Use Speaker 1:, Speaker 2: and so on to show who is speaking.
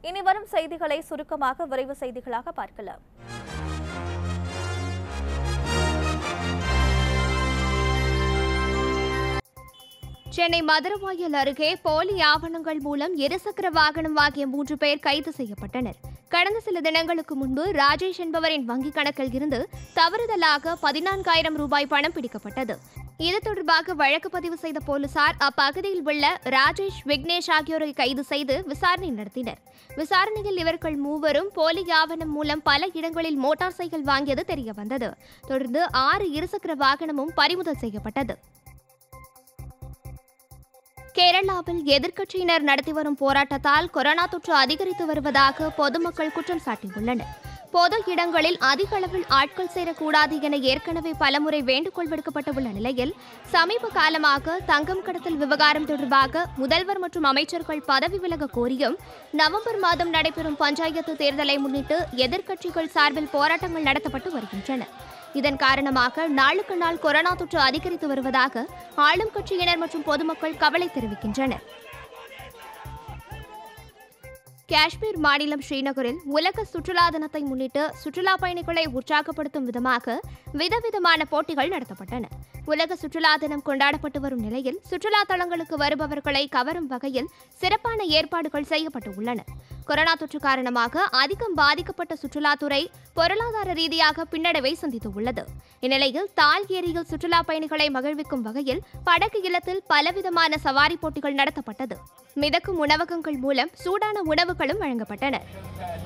Speaker 1: இனி வரும் செய்திகளை சுருக்கமாக விரைவு செய்திகளாக பார்க்கலாம்
Speaker 2: சென்னை மதுரவாயல் அருகே போலி ஆவணங்கள் மூலம் இருசக்கர வாகனம் வாங்கிய மூன்று பேர் கைது செய்யப்பட்டனர் கடந்த சில தினங்களுக்கு முன்பு ராஜேஷ் என்பவரின் வங்கிக் கணக்கில் இருந்து தவறுதலாக பதினான்காயிரம் ரூபாய் பணம் பிடிக்கப்பட்டது இது தொடர்பாக வழக்கு பதிவு செய்த போலீசார் அப்பகுதியில் உள்ள ராஜேஷ் விக்னேஷ் ஆகியோரை கைது செய்து விசாரணை நடத்தினர் விசாரணையில் இவர்கள் மூவரும் போலி ஆவணம் மூலம் பல இடங்களில் மோட்டார் சைக்கிள் வாங்கியது தெரியவந்தது தொடர்ந்து ஆறு இருசக்கர வாகனமும் பறிமுதல் செய்யப்பட்டது கேரளாவில் எதிர்க்கட்சியினர் நடத்தி வரும் போராட்டத்தால் கொரோனா தொற்று அதிகரித்து வருவதாக பொதுமக்கள் குற்றம் சாட்டியுள்ளனர் பொது இடங்களில் அதிக அளவில் ஆட்கள் சேரக்கூடாது என ஏற்கனவே பலமுறை வேண்டுகோள் விடுக்கப்பட்டுள்ள நிலையில் சமீப காலமாக தங்கம் கடத்தல் விவகாரம் தொடர்பாக முதல்வர் மற்றும் அமைச்சர்கள் பதவி விலக கோரியும் நவம்பர் மாதம் நடைபெறும் பஞ்சாயத்து தேர்தலை முன்னிட்டு எதிர்க்கட்சிகள் சார்பில் போராட்டங்கள் நடத்தப்பட்டு வருகின்றன இதன் காரணமாக நாளுக்கு நாள் கொரோனா தொற்று அதிகரித்து வருவதாக ஆளும் கட்சியினர் மற்றும் பொதுமக்கள் கவலை தெரிவிக்கின்றனர் காஷ்மீர் மாநிலம் ஸ்ரீநகரில் உலக சுற்றுலா தினத்தை முன்னிட்டு சுற்றுலா பயணிகளை உற்சாகப்படுத்தும் விதமாக விதவிதமான போட்டிகள் நடத்தப்பட்டன உலக சுற்றுலா தினம் கொண்டாடப்பட்டு வரும் நிலையில் சுற்றுலா தலங்களுக்கு வருபவர்களை கவரும் வகையில் சிறப்பான ஏற்பாடுகள் செய்யப்பட்டுள்ளன கொரோனா தொற்று காரணமாக அதிகம் பாதிக்கப்பட்ட சுற்றுலாத்துறை பொருளாதார ரீதியாக பின்னடைவை சந்தித்துள்ளது இந்நிலையில் தால் ஏரியில் சுற்றுலா பயணிகளை மகிழ்விக்கும் வகையில் படகு இல்லத்தில் பலவிதமான சவாரி போட்டிகள் நடத்தப்பட்டது மிதக்கும் உணவகங்கள் மூலம் சூடான உணவுகளும் வழங்கப்பட்டன